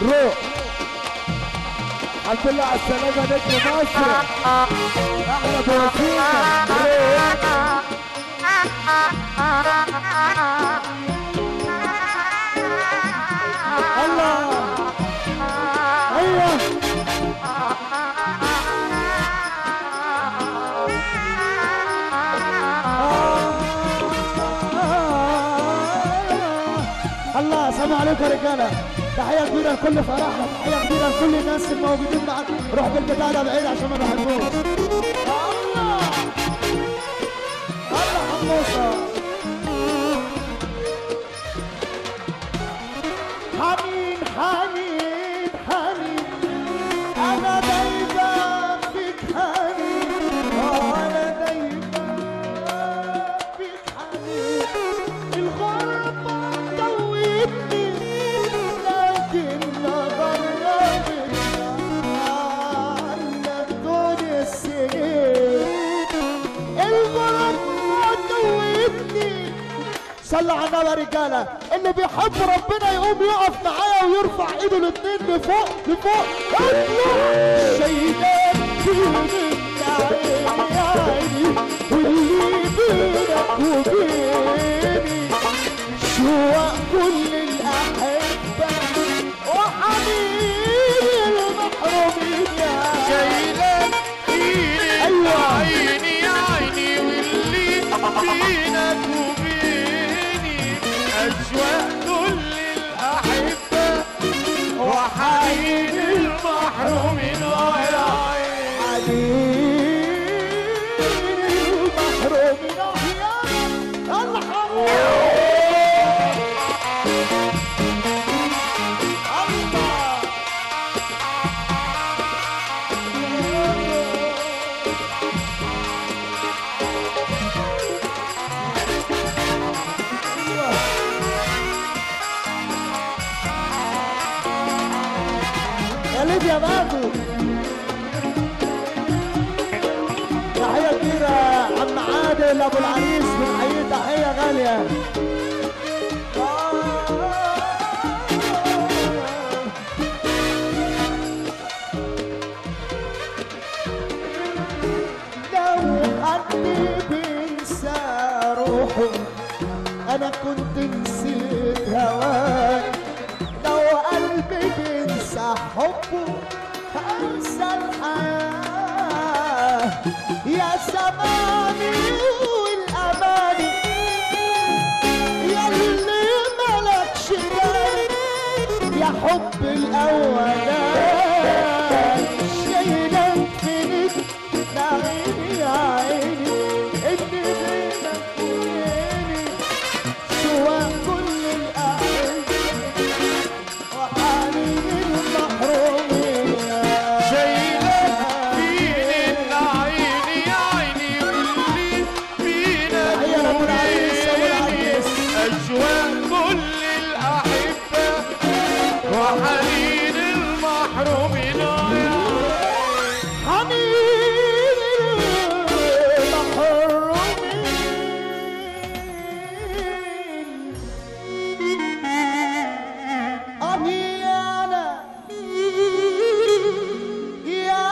روح الحمد لله على السلامة نجم مصر احلى بوسيلة روح الله ايوه آه. الله السلام عليكم يا رجاله تحيه كبيره لكل فرحنا تحيه كبيره لكل الناس الموجودين معاك روح بالبتاع ده بعيد عشان ما بحبوش الله الله حموصه حنين حنين حنين انا دايما فيك حنين آه، انا دايما فيك حنين الغربة دوتني لكن غربتنا عنك طول السنين الغربة دوتني صلى على النبي يا رجاله اللي بيحب ربنا يقوم يقف معايا ويرفع ايده الاتنين لفوق لفوق اطلع شايلك فين يا عيني واللي بينك وبيني شواق كل الاحبه وحبيبي المحرومين يا شايلك ايدي أيوة. عيني يا عيني واللي بينك وبيني أشواق كل الأحبة وحنين المحرومين يا عيني حبيبي المحرومين يا الله الله يا ليبيا باكو تحية كبيرة عم عادل أبو العريس بنحييه تحية غالية لو حد بينسى روحه أنا كنت نسيت هواك لو قلبي بينسى حبه هنسى الحياة يا زماني والأماني يا اللي ملكش بالي يا حب الأولان شايلك في ايدك يا عيني يا عيني اللي بينك وبيني سوى كل الأحبة وحنين المحرومين شايلك بين عيني يا عيني واللي بينك تحية لأبو العريس، أبو وبيني العريس. أشواق كل الأحبة وحنين المحرومين يا حنين المحرومين أبي أنا يا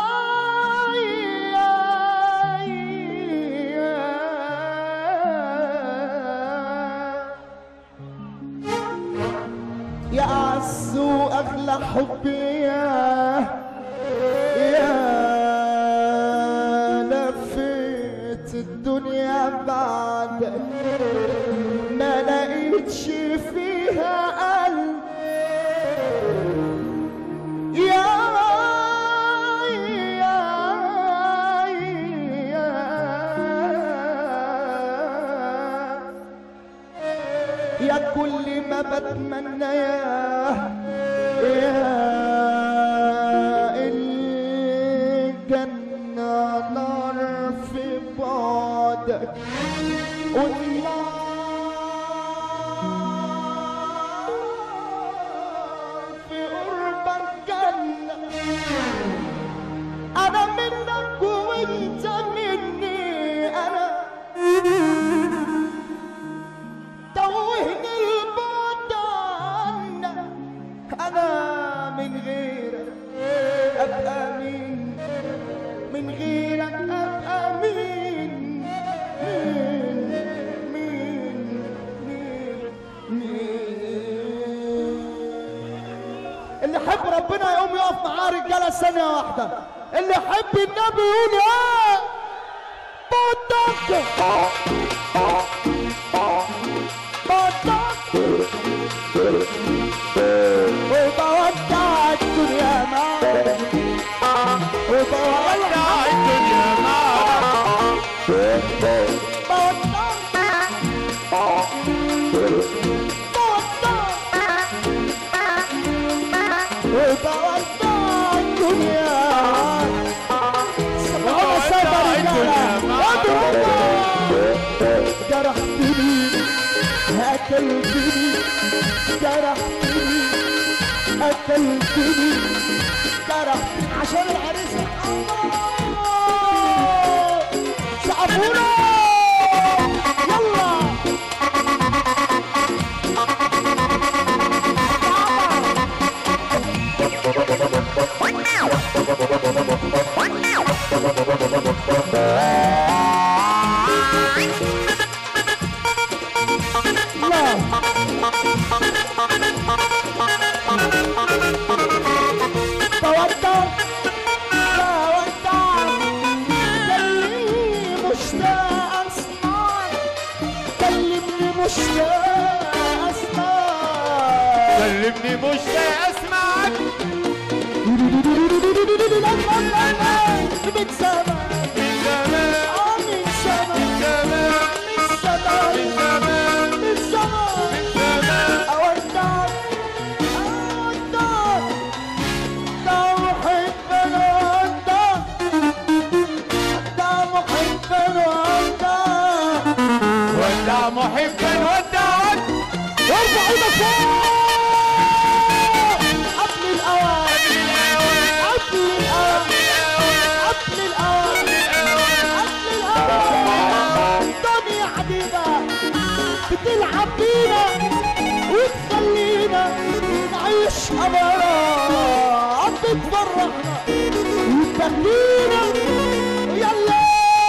يا أعز وأغلى حبي يا يا لفيت الدنيا بعدك ما لقيتش فيها قلب يا يا يا يا كل ما بتمنى يا يا الجنة نار في بعدك والنار في قربك جنة أنا منك وأنت مني أنا توهني البعد عنك انا اللي يحب ربنا يقوم يقف معاه رجاله ثانيه واحده اللي يحب النبي يقول ايه بطك بطك وبودع الدنيا معاك وبودع ودع الدنيا معك جرحتني قتلتني جرحتني قتلتني جرحتني عشان العريس الحمار سقفونا يلا الله تودع تودع كلمني مشتاق اسمعك كلمني مشتاق اسمعك كلمني مشتاق اسمعك من زمان من زمان آه من زمان زمان من زمان من زمان من زمان من زمان أودعك أودعك ده محب أودعك ده محب أودعك ودع محبا ودعك وارفع ايدك فوق قبل الأوان قبل الأوان قبل الأوان قبل الأوان دنيا عجيبة بتلعب بينا وتخلينا نعيش أمارات بتفرحنا وتخلينا يلا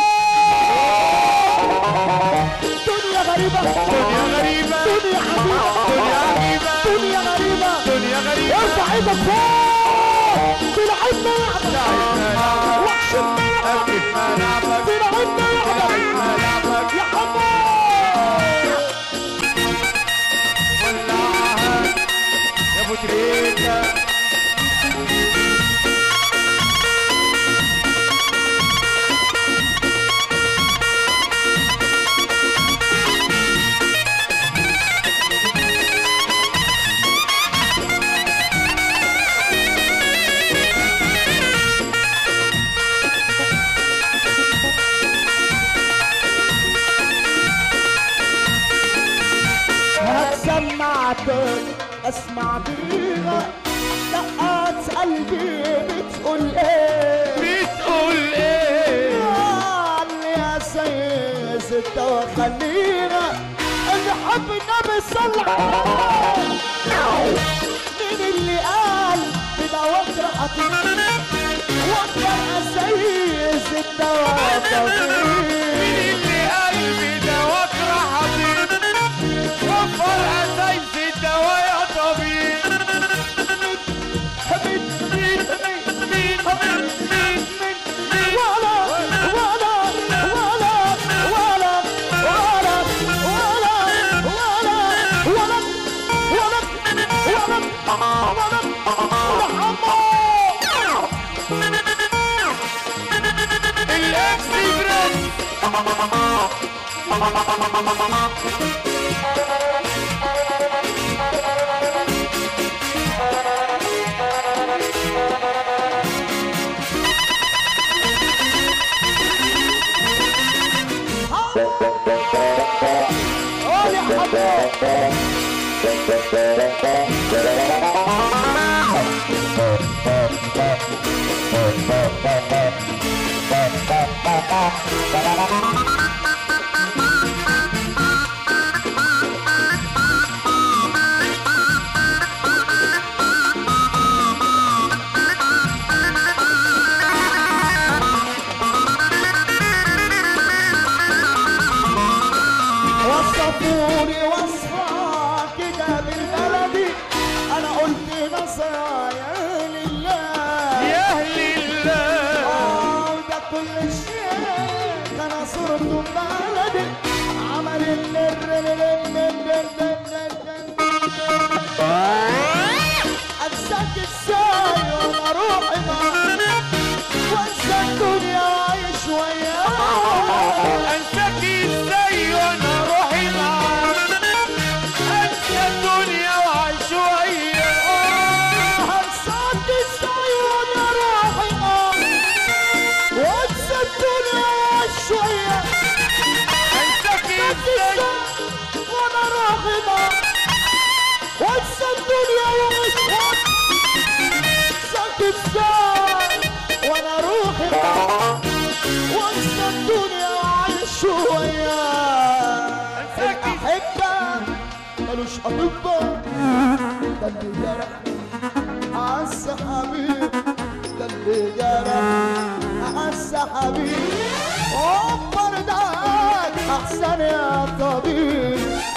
دنيا غريبة دنيا غريبة دنيا دنيا عجيبة عجيبة دنيا غريبة دنيا غريبة ارفع ايدك فوق تلعبنا لعبة لعبنا لعبة وحشتنا لعبة ألف ملعبك تلعبنا لعبة ألف ملعبك يا حمار ولعها يا ابو تريكة سمعت اسمع بيها دقات قلبي بتقول ايه بتقول ايه قال يا سيد الدواء خلينا اللي حب النبي صلى عليه مين اللي قال بدوات رقتي وفر اسايس الدواء طويل مين اللي قلبي دواك راحتي وفر اسايس الدواء يا طبيب الاكسبريس وصفوني وصفة كده بالبلدي انا قلت نصر يا لله يا اهل الله آه، ده كل شيء انا صرت بلدي عمل انساك ازاي وانا روحي معاك وانسى الدنيا عايش وياك انساك ازاي وانا روحي معاك انسى الدنيا وعيش وياك هنساك ازاي وانا روحي معاك وانسى الدنيا عايش وياك انساك ازاي وانا راغبة وانسى الدنيا ومشوار ساكت ازاي وانا روحي وانسى الدنيا وعايش وياك أنساك الاحبة ملوش اطباء ده اللي جرح عز حبيب ده اللي جرح عز حبيب عمر دعاك احسن يا طبيب